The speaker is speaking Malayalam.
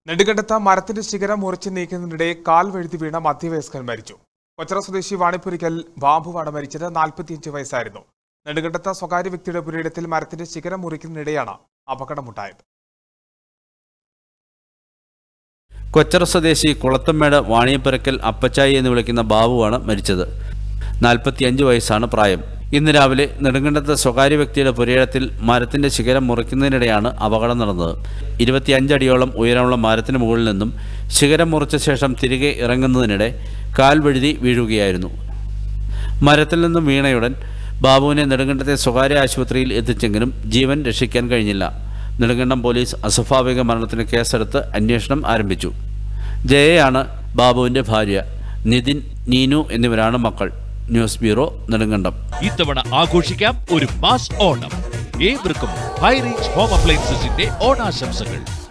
നെടുങ്കണ്ടത്ത് മരത്തിന്റെ ശിഖരം മുറിച്ച് നീക്കുന്നതിനിടെ കാൽ വഴുതി വീണ മധ്യവയസ്കൻ മരിച്ചു കൊച്ചറ സ്വദേശി വാണിപ്പുരിക്കൽ ബാബുവാണ് മരിച്ചത് നാൽപ്പത്തിയഞ്ച് വയസ്സായിരുന്നു നെടുങ്കണ്ടത്ത് സ്വകാര്യ വ്യക്തിയുടെ പുരയിടത്തിൽ മരത്തിന്റെ ശിഖരം മുറിക്കുന്നതിനിടെയാണ് അപകടമുണ്ടായത് കൊച്ചറ സ്വദേശി കുളത്തമ്മേട് വാണിയപ്പുരക്കൽ അപ്പച്ചായി എന്ന് വിളിക്കുന്ന ബാബുവാണ് മരിച്ചത് നാൽപ്പത്തിയഞ്ച് വയസ്സാണ് പ്രായം ഇന്ന് രാവിലെ നെടുങ്കണ്ടത്ത് സ്വകാര്യ വ്യക്തിയുടെ പുരയിടത്തിൽ മരത്തിന്റെ ശിഖരം മുറിക്കുന്നതിനിടെയാണ് അപകടം നടന്നത് ഇരുപത്തിയഞ്ചടിയോളം ഉയരമുള്ള മരത്തിന് മുകളിൽ നിന്നും ശിഖരം മുറിച്ച ശേഷം തിരികെ ഇറങ്ങുന്നതിനിടെ കാൽ വഴുതി വീഴുകയായിരുന്നു മരത്തിൽ നിന്നും വീണയുടൻ ബാബുവിനെ നെടുങ്കണ്ടത്തെ സ്വകാര്യ ആശുപത്രിയിൽ എത്തിച്ചെങ്കിലും ജീവൻ രക്ഷിക്കാൻ കഴിഞ്ഞില്ല നെടുങ്കണ്ടം പോലീസ് അസ്വാഭാവിക മരണത്തിന് കേസെടുത്ത് അന്വേഷണം ആരംഭിച്ചു ജയയാണ് ബാബുവിൻ്റെ ഭാര്യ നിതിൻ നീനു എന്നിവരാണ് മക്കൾ ന്യൂസ് ബ്യൂറോ നെടുങ്കണ്ടം ഇത്തവണ ആഘോഷിക്കാം ഒരു മാസ് ഓണം ഏവർക്കും ഹൈ റേഞ്ച് ഹോം അപ്ലയൻസസിന്റെ ഓണാശംസകൾ